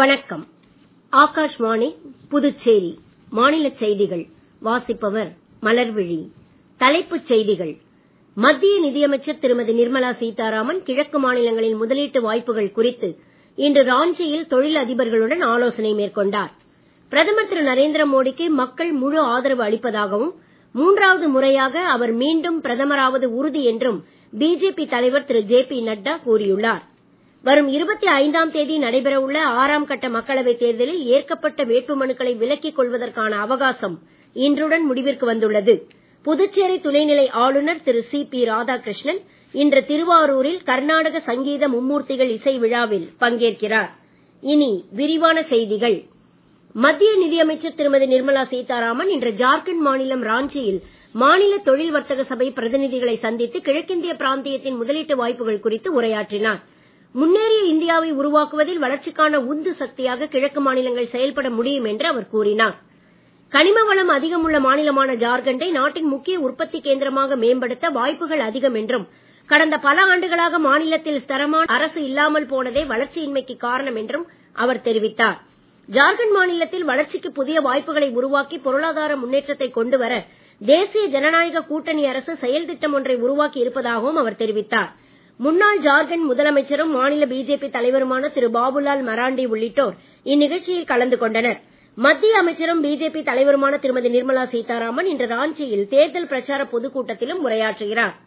வணக்கம் ஆகாஷ்வாணி புதுச்சேரி மாநிலச் செய்திகள் வாசிப்பவர் மலர்விழி தலைப்புச் செய்திகள் மத்திய நிதியமைச்சர் திருமதி நிர்மலா சீதாராமன் கிழக்கு மாநிலங்களில் முதலீட்டு வாய்ப்புகள் குறித்து இன்று ராஞ்சியில் தொழில் அதிபர்களுடன் ஆலோசனை மேற்கொண்டார் பிரதமர் திரு நரேந்திர மோடிக்கு மக்கள் முழு ஆதரவு அளிப்பதாகவும் மூன்றாவது முறையாக அவர் மீண்டும் பிரதமராவது உறுதி என்றும் பிஜேபி தலைவர் திரு ஜே பி நட்டா கூறியுள்ளார் வரும் இருபத்தி ஐந்தாம் தேதி நடைபெறவுள்ள ஆறாம் கட்ட மக்களவைத் தேர்தலில் ஏற்கப்பட்ட வேட்புமனுக்களை விலக்கிக் கொள்வதற்கான அவகாசம் இன்றுடன் முடிவிற்கு வந்துள்ளது புதுச்சேரி துணைநிலை ஆளுநர் திரு சி பி ராதாகிருஷ்ணன் இன்று திருவாரூரில் கர்நாடக சங்கீத மும்மூர்த்திகள் இசை விழாவில் பங்கேற்கிறார் இனி விரிவான செய்திகள் மத்திய நிதியமைச்சர் திருமதி நிர்மலா சீதாராமன் இன்று ஜார்க்கண்ட் மாநிலம் ராஞ்சியில் மாநில தொழில் வர்த்தக சபை பிரதிநிதிகளை சந்தித்து கிழக்கிந்திய பிராந்தியத்தின் முதலீட்டு வாய்ப்புகள் குறித்து உரையாற்றினார் முன்னேறிய இந்தியாவை உருவாக்குவதில் வளர்ச்சிக்கான உந்து சக்தியாக கிழக்கு மாநிலங்கள் செயல்பட முடியும் என்று அவர் கூறினார் கனிம வளம் அதிகம் உள்ள மாநிலமான ஜார்க்கண்டை நாட்டின் முக்கிய உற்பத்தி கேந்திரமாக மேம்படுத்த வாய்ப்புகள் அதிகம் என்றும் கடந்த பல ஆண்டுகளாக மாநிலத்தில் ஸ்திரமான அரசு இல்லாமல் போனதே வளர்ச்சியின்மைக்கு காரணம் என்றும் அவர் தெரிவித்தார் ஜார்க்கண்ட் மாநிலத்தில் வளர்ச்சிக்கு புதிய வாய்ப்புகளை உருவாக்கி பொருளாதார முன்னேற்றத்தை கொண்டு வர தேசிய ஜனநாயக கூட்டணி அரசு செயல் திட்டம் ஒன்றை உருவாக்கி இருப்பதாகவும் அவர் தெரிவித்தார் முன்னாள் ஜார்க்கண்ட் முதலமைச்சரும் மாநில பிஜேபி தலைவருமான திரு பாபுலால் மராண்டி உள்ளிட்டோர் இந்நிகழ்ச்சியில் கலந்து கொண்டனர் மத்திய அமைச்சரும் பிஜேபி தலைவருமான திருமதி நிர்மலா சீதாராமன் இன்று ராஞ்சியில் தேர்தல் பிரச்சார பொதுக்கூட்டத்திலும் உரையாற்றுகிறார்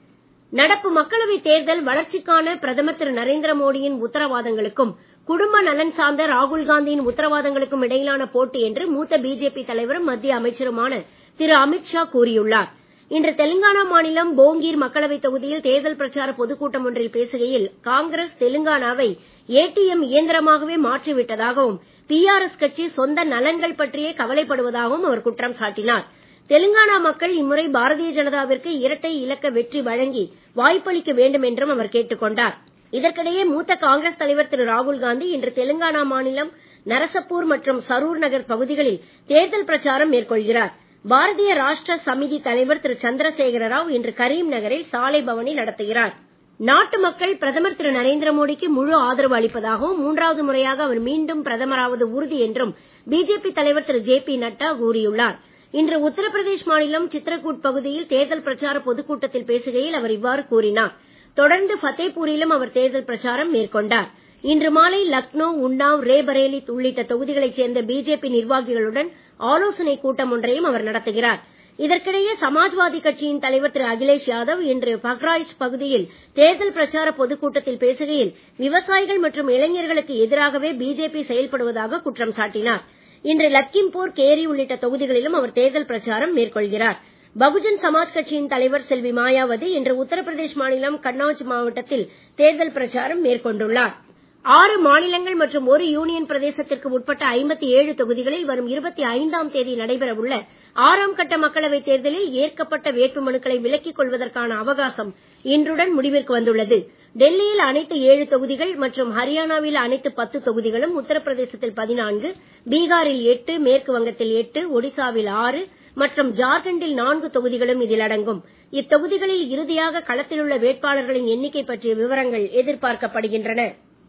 நடப்பு மக்களவைத் தேர்தல் வளர்ச்சிக்கான பிரதமர் திரு நரேந்திர மோடியின் உத்தரவாதங்களுக்கும் குடும்ப நலன் சார்ந்த ராகுல் காந்தியின் உத்தரவாதங்களுக்கும் இடையிலான போட்டி என்று மூத்த பிஜேபி தலைவரும் மத்திய அமைச்சருமான திரு அமித் ஷா கூறியுள்ளார் இன்று தெலுங்கானா மாநிலம் போங்கீர் மக்களவைத் தொகுதியில் தேர்தல் பிரச்சார பொதுக்கூட்டம் ஒன்றில் பேசுகையில் காங்கிரஸ் தெலுங்கானாவை ஏடிஎம் இயந்திரமாகவே மாற்றிவிட்டதாகவும் பிஆர்எஸ் கட்சி சொந்த நலன்கள் பற்றியே கவலைப்படுவதாகவும் அவர் குற்றம் சாட்டினார் தெலுங்கானா மக்கள் இம்முறை பாரதிய ஜனதாவிற்கு இரட்டை இலக்க வெற்றி வழங்கி வாய்ப்பளிக்க வேண்டும் என்றும் அவர் கேட்டுக் கொண்டார் இதற்கிடையே மூத்த காங்கிரஸ் தலைவர் திரு ராகுல் காந்தி இன்று தெலுங்கானா மாநிலம் நரசப்பூர் மற்றும் சரூர் நகர் பகுதிகளில் தேர்தல் பிரச்சாரம் மேற்கொள்கிறார் பாரதிய ராஷ்டிர சமிதி தலைவர் திரு சந்திரசேகர ராவ் இன்று கரீம் நகரில் சாலை பவனி நடத்துகிறார் நாட்டு மக்கள் பிரதமர் திரு நரேந்திர மோடிக்கு முழு ஆதரவு அளிப்பதாகவும் மூன்றாவது முறையாக அவர் மீண்டும் பிரதமராவது உறுதி என்றும் பிஜேபி தலைவர் திரு ஜே பி நட்டா கூறியுள்ளார் இன்று உத்தரப்பிரதேஷ் மாநிலம் சித்ரகூட் பகுதியில் தேர்தல் பிரச்சார பொதுக்கூட்டத்தில் பேசுகையில் அவர் இவ்வாறு கூறினார் தொடர்ந்து ஃபத்தேபூரிலும் அவர் தேர்தல் பிரச்சாரம் மேற்கொண்டார் இன்று மாலை லக்னோ உன்னாவ் ரேபரேலி உள்ளிட்ட தொகுதிகளைச் சேர்ந்த பிஜேபி நிர்வாகிகளுடன் ஆலோசனைக் கூட்டம் ஒன்றையும் அவர் நடத்துகிறார் இதற்கிடையே சமாஜ்வாதி கட்சியின் தலைவர் திரு அகிலேஷ் யாதவ் இன்று பஹ்ராய்ச் பகுதியில் தேர்தல் பிரச்சார பொதுக்கூட்டத்தில் பேசுகையில் விவசாயிகள் மற்றும் இளைஞர்களுக்கு எதிராகவே பிஜேபி செயல்படுவதாக குற்றம் சாட்டினார் இன்று லக்கிம்பூர் கேரி உள்ளிட்ட தொகுதிகளிலும் அவர் தேர்தல் பிரச்சாரம் மேற்கொள்கிறார் பகுஜன் சமாஜ் கட்சியின் தலைவர் செல்வி மாயாவதி இன்று உத்தரப்பிரதேஷ் மாநிலம் கன்னௌஜ் மாவட்டத்தில் தேர்தல் பிரச்சாரம் மேற்கொண்டுள்ளார் ஆறு மாநிலங்கள் மற்றும் ஒரு யூனியன் பிரதேசத்திற்கு உட்பட்ட ஐம்பத்தி ஏழு தொகுதிகளில் வரும் இருபத்தி ஐந்தாம் தேதி நடைபெறவுள்ள ஆறாம் கட்ட மக்களவைத் தேர்தலில் ஏற்கப்பட்ட வேட்புமனுக்களை விலக்கிக் கொள்வதற்கான அவகாசம் இன்றுடன் முடிவிற்கு வந்துள்ளது டெல்லியில் அனைத்து ஏழு தொகுதிகள் மற்றும் ஹரியானாவில் அனைத்து பத்து தொகுதிகளும் உத்தரப்பிரதேசத்தில் பதினான்கு பீகாரில் எட்டு மேற்கு வங்கத்தில் எட்டு ஒடிசாவில் ஆறு மற்றும் ஜார்க்கண்டில் நான்கு தொகுதிகளும் இதில் அடங்கும் இத்தொகுதிகளில் இறுதியாக களத்திலுள்ள வேட்பாளர்களின் எண்ணிக்கை பற்றிய விவரங்கள் எதிர்பார்க்கப்படுகின்றன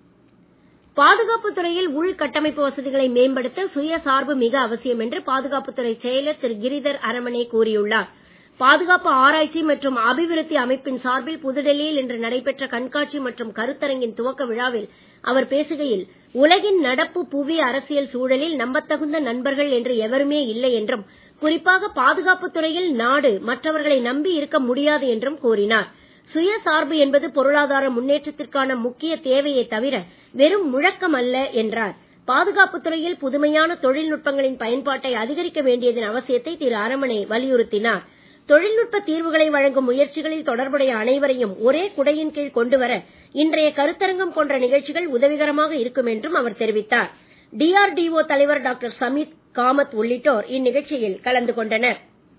பாதுகாப்புத் துறையில் உள்கட்டமைப்பு வசதிகளை மேம்படுத்த சுயசார்பு மிக அவசியம் என்று பாதுகாப்புத்துறை செயலர் திரு கிரிதர் அரமனே கூறியுள்ளார் பாதுகாப்பு ஆராய்ச்சி மற்றும் அபிவிருத்தி அமைப்பின் சார்பில் புதுடெல்லியில் இன்று நடைபெற்ற கண்காட்சி மற்றும் கருத்தரங்கின் துவக்க விழாவில் அவர் பேசுகையில் உலகின் நடப்பு புவி அரசியல் சூழலில் நம்பத்தகுந்த நண்பர்கள் என்று எவருமே இல்லை என்றும் குறிப்பாக பாதுகாப்புத் துறையில் நாடு மற்றவர்களை நம்பி இருக்க முடியாது என்றும் கூறினார் சுயசார்பு என்பது பொருளாதார முன்னேற்றத்திற்கான முக்கிய தேவையே தவிர வெறும் முழக்கம் அல்ல என்றார் பாதுகாப்புத் துறையில் புதுமையான தொழில்நுட்பங்களின் பயன்பாட்டை அதிகரிக்க வேண்டியதன் அவசியத்தை திரு அரமணே வலியுறுத்தினார் தொழில்நுட்ப தீர்வுகளை வழங்கும் முயற்சிகளில் தொடர்புடைய அனைவரையும் ஒரே குடையின் கீழ் கொண்டு வர இன்றைய கருத்தரங்கம் போன்ற நிகழ்ச்சிகள் உதவிகரமாக இருக்கும் என்றும் அவர் தெரிவித்தார் டிஆர்டிஓ தலைவர் டாக்டர் சமீத் காமத் உள்ளிட்டோர் இந்நிகழ்ச்சியில் கலந்து கொண்டனர்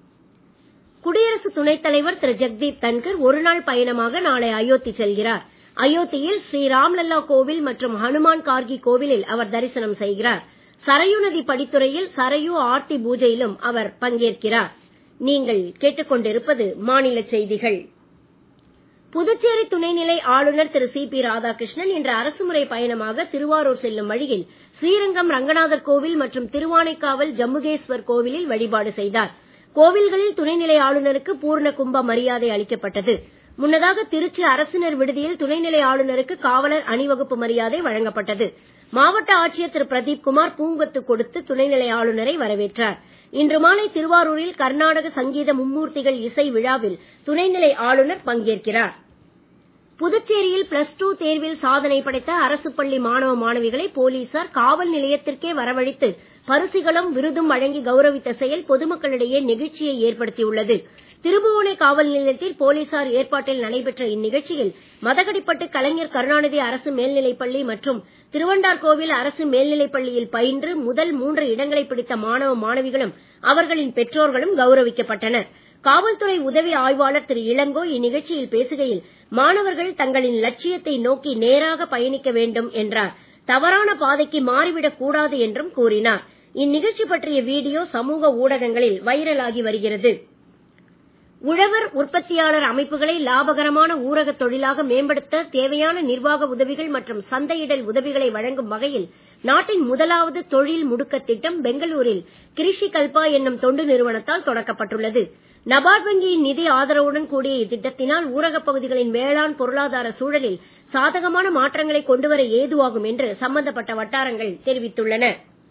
குடியரசு துணைத் தலைவர் திரு ஜெக்தீப் தன்கர் ஒருநாள் பயணமாக நாளை அயோத்தி செல்கிறார் அயோத்தியில் ஸ்ரீ ராம்லல்லா கோவில் மற்றும் ஹனுமான் கார்கி கோவிலில் அவர் தரிசனம் செய்கிறார் சரயு நதி படித்துறையில் சரயு ஆர்த்தி பூஜையிலும் அவர் பங்கேற்கிறார் நீங்கள் கேட்டுக்கொண்டிருப்பது மாநில செய்திகள் புதுச்சேரி துணைநிலை ஆளுநர் திரு சி பி ராதாகிருஷ்ணன் இன்று அரசுமுறை பயணமாக திருவாரூர் செல்லும் வழியில் ஸ்ரீரங்கம் ரங்கநாதர் கோவில் மற்றும் திருவானைக்காவல் ஜம்புகேஸ்வர் கோவிலில் வழிபாடு செய்தார் கோவில்களில் துணைநிலை ஆளுநருக்கு பூர்ண கும்ப மரியாதை அளிக்கப்பட்டது முன்னதாக திருச்சி அரசினர் விடுதியில் துணைநிலை ஆளுநருக்கு காவலர் அணிவகுப்பு மரியாதை வழங்கப்பட்டது மாவட்ட ஆட்சியர் திரு பிரதீப் குமார் பூங்கொத்து கொடுத்து துணைநிலை ஆளுநரை வரவேற்றார் இன்று மாலை திருவாரூரில் கர்நாடக சங்கீத மும்மூர்த்திகள் இசை விழாவில் துணைநிலை ஆளுநர் பங்கேற்கிறார் புதுச்சேரியில் பிளஸ் டூ தேர்வில் சாதனை படைத்த அரசு பள்ளி மாணவ மாணவிகளை போலீசார் காவல் நிலையத்திற்கே வரவழைத்து பரிசுகளும் விருதும் வழங்கி கௌரவித்த செயல் பொதுமக்களிடையே நெகிழ்ச்சியை ஏற்படுத்தியுள்ளது திருபுவனை காவல் நிலையத்தில் போலீசார் ஏற்பாட்டில் நடைபெற்ற இந்நிகழ்ச்சியில் மதகடிப்பட்டு கலைஞர் கருணாநிதி அரசு மேல்நிலைப்பள்ளி மற்றும் திருவண்டார்கோவில் அரசு மேல்நிலைப்பள்ளியில் பயின்று முதல் மூன்று இடங்களை பிடித்த மாணவ மாணவிகளும் அவர்களின் பெற்றோர்களும் கௌரவிக்கப்பட்டனர் காவல்துறை உதவி ஆய்வாளர் திரு இளங்கோ இந்நிகழ்ச்சியில் பேசுகையில் மாணவர்கள் தங்களின் லட்சியத்தை நோக்கி நேராக பயணிக்க வேண்டும் என்றார் தவறான பாதைக்கு மாறிவிடக் கூடாது என்றும் கூறினார் இந்நிகழ்ச்சி பற்றிய வீடியோ சமூக ஊடகங்களில் வைரலாகி வருகிறது உழவர் உற்பத்தியாளர் அமைப்புகளை லாபகரமான ஊரக தொழிலாக மேம்படுத்த தேவையான நிர்வாக உதவிகள் மற்றும் சந்தையிடல் உதவிகளை வழங்கும் வகையில் நாட்டின் முதலாவது தொழில் முடுக்க திட்டம் பெங்களூரில் கிரிஷி கல்பா என்னும் தொண்டு நிறுவனத்தால் தொடக்கப்பட்டுள்ளது நபார்ட் வங்கியின் நிதி ஆதரவுடன் கூடிய இத்திட்டத்தினால் ஊரகப் பகுதிகளின் வேளாண் பொருளாதார சூழலில் சாதகமான மாற்றங்களை கொண்டுவர ஏதுவாகும் என்று சம்பந்தப்பட்ட வட்டாரங்கள் தெரிவித்துள்ளன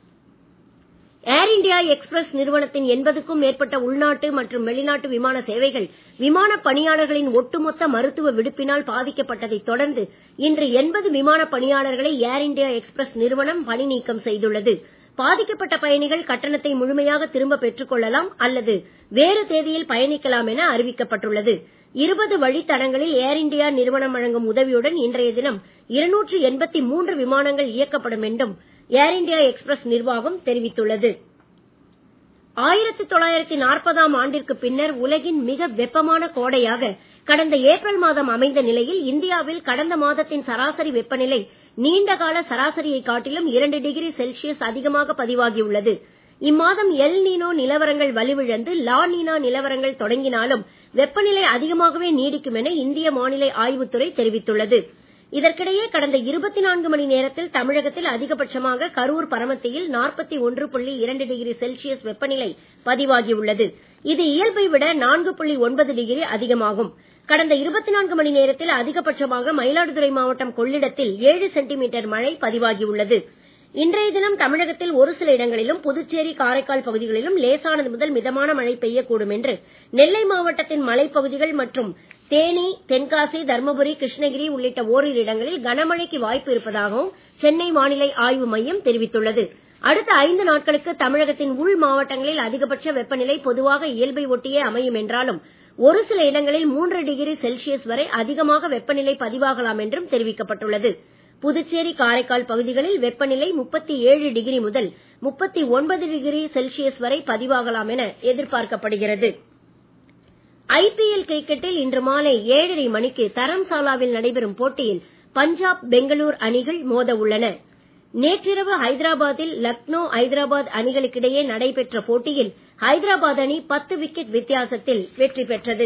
ஏர் இண்டியா எக்ஸ்பிரஸ் நிறுவனத்தின் எண்பதுக்கும் மேற்பட்ட உள்நாட்டு மற்றும் வெளிநாட்டு விமான சேவைகள் விமான பணியாளர்களின் ஒட்டுமொத்த மருத்துவ விடுப்பினால் பாதிக்கப்பட்டதைத் தொடர்ந்து இன்று எண்பது விமான பணியாளர்களை ஏர் இண்டியா எக்ஸ்பிரஸ் நிறுவனம் பணி நீக்கம் செய்துள்ளது பாதிக்கப்பட்ட பயணிகள் கட்டணத்தை முழுமையாக திரும்ப பெற்றுக் கொள்ளலாம் அல்லது வேறு தேதியில் பயணிக்கலாம் என அறிவிக்கப்பட்டுள்ளது இருபது வழித்தடங்களில் ஏர் இண்டியா நிறுவனம் வழங்கும் உதவியுடன் இன்றைய தினம் இருநூற்று எண்பத்தி மூன்று விமானங்கள் இயக்கப்படும் என்றும் ஏர் இண்டியா எக்ஸ்பிரஸ் நிர்வாகம் தெரிவித்துள்ளது ஆயிரத்தி தொள்ளாயிரத்தி நாற்பதாம் ஆண்டிற்கு பின்னர் உலகின் மிக வெப்பமான கோடையாக கடந்த ஏப்ரல் மாதம் அமைந்த நிலையில் இந்தியாவில் கடந்த மாதத்தின் சராசரி வெப்பநிலை நீண்டகால சராசரியை காட்டிலும் இரண்டு டிகிரி செல்சியஸ் அதிகமாக பதிவாகியுள்ளது இம்மாதம் எல் நீனோ நிலவரங்கள் வலுவிழந்து லா நீனா நிலவரங்கள் தொடங்கினாலும் வெப்பநிலை அதிகமாகவே நீடிக்கும் என இந்திய வானிலை ஆய்வுத்துறை தெரிவித்துள்ளது இதற்கிடையே கடந்த இருபத்தி நான்கு மணி நேரத்தில் தமிழகத்தில் அதிகபட்சமாக கரூர் பரமத்தியில் நாற்பத்தி ஒன்று புள்ளி இரண்டு டிகிரி செல்சியஸ் வெப்பநிலை பதிவாகியுள்ளது இது இயல்பை விட நான்கு புள்ளி ஒன்பது டிகிரி அதிகமாகும் கடந்த இருபத்தி நான்கு மணி நேரத்தில் அதிகபட்சமாக மயிலாடுதுறை மாவட்டம் கொள்ளிடத்தில் ஏழு சென்டிமீட்டர் மழை பதிவாகியுள்ளது இன்றைய தினம் தமிழகத்தில் ஒரு சில இடங்களிலும் புதுச்சேரி காரைக்கால் பகுதிகளிலும் லேசானது முதல் மிதமான மழை பெய்யக்கூடும் என்று நெல்லை மாவட்டத்தின் மலைப்பகுதிகள் மற்றும் தேனி தென்காசி தர்மபுரி கிருஷ்ணகிரி உள்ளிட்ட ஓரிரு இடங்களில் கனமழைக்கு வாய்ப்பு இருப்பதாகவும் சென்னை வானிலை ஆய்வு மையம் தெரிவித்துள்ளது அடுத்த ஐந்து நாட்களுக்கு தமிழகத்தின் உள் மாவட்டங்களில் அதிகபட்ச வெப்பநிலை பொதுவாக இயல்பை ஒட்டியே அமையும் என்றாலும் ஒரு சில இடங்களில் மூன்று டிகிரி செல்சியஸ் வரை அதிகமாக வெப்பநிலை பதிவாகலாம் என்றும் தெரிவிக்கப்பட்டுள்ளது புதுச்சேரி காரைக்கால் பகுதிகளில் வெப்பநிலை முப்பத்தி ஏழு டிகிரி முதல் முப்பத்தி ஒன்பது டிகிரி செல்சியஸ் வரை பதிவாகலாம் என எதிர்பார்க்கப்படுகிறது ஐபிஎல் கிரிக்கெட்டில் இன்று மாலை ஏழரை மணிக்கு தரம்சாலாவில் நடைபெறும் போட்டியில் பஞ்சாப் பெங்களூர் அணிகள் மோத உள்ளன நேற்றிரவு ஹைதராபாத்தில் லக்னோ ஐதராபாத் அணிகளுக்கிடையே நடைபெற்ற போட்டியில் ஹைதராபாத் அணி பத்து விக்கெட் வித்தியாசத்தில் வெற்றி பெற்றது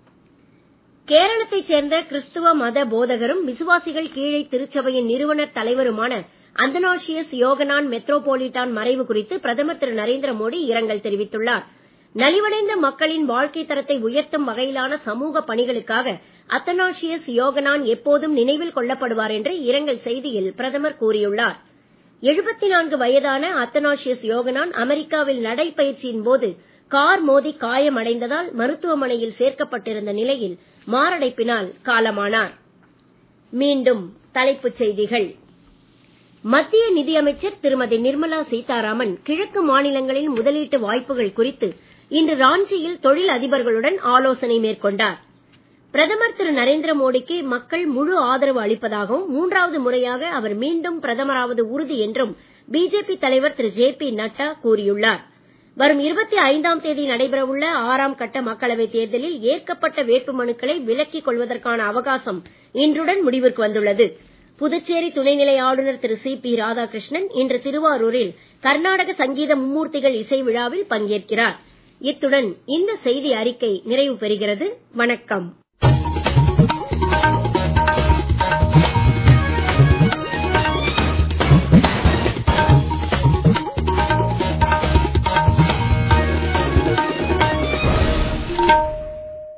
கேரளத்தைச் சேர்ந்த கிறிஸ்துவ மத போதகரும் விசுவாசிகள் கீழை திருச்சபையின் நிறுவனர் தலைவருமான அந்தனாஷியஸ் யோகனான் மெத்ரோபோலிட்டான் மறைவு குறித்து பிரதமர் திரு நரேந்திர மோடி இரங்கல் தெரிவித்துள்ளார் நலிவடைந்த மக்களின் வாழ்க்கை தரத்தை உயர்த்தும் வகையிலான சமூக பணிகளுக்காக அத்தனாஷியஸ் யோகனான் எப்போதும் நினைவில் கொள்ளப்படுவார் என்று இரங்கல் செய்தியில் பிரதமர் கூறியுள்ளார் எழுபத்தி நான்கு வயதான அத்தனாஷியஸ் யோகனான் அமெரிக்காவில் நடைபயிற்சியின் போது கார் மோதி காயமடைந்ததால் மருத்துவமனையில் சேர்க்கப்பட்டிருந்த நிலையில் மாரடைப்பினால் காலமானார் மீண்டும் தலைப்புச் செய்திகள் மத்திய நிதியமைச்சர் திருமதி நிர்மலா சீதாராமன் கிழக்கு மாநிலங்களின் முதலீட்டு வாய்ப்புகள் குறித்து இன்று ராஞ்சியில் தொழில் அதிபர்களுடன் ஆலோசனை மேற்கொண்டார் பிரதமர் திரு நரேந்திர மோடிக்கு மக்கள் முழு ஆதரவு அளிப்பதாகவும் மூன்றாவது முறையாக அவர் மீண்டும் பிரதமராவது உறுதி என்றும் பிஜேபி தலைவர் திரு ஜே பி நட்டா கூறியுள்ளார் வரும் இருபத்தி ஐந்தாம் தேதி நடைபெறவுள்ள ஆறாம் கட்ட மக்களவைத் தேர்தலில் ஏற்கப்பட்ட வேட்புமனுக்களை விலக்கிக் கொள்வதற்கான அவகாசம் இன்றுடன் முடிவிற்கு வந்துள்ளது புதுச்சேரி துணைநிலை ஆளுநர் திரு சி பி ராதாகிருஷ்ணன் இன்று திருவாரூரில் கர்நாடக சங்கீத மும்மூர்த்திகள் இசை விழாவில் பங்கேற்கிறார் இத்துடன் இந்த செய்தி அறிக்கை நிறைவு பெறுகிறது வணக்கம்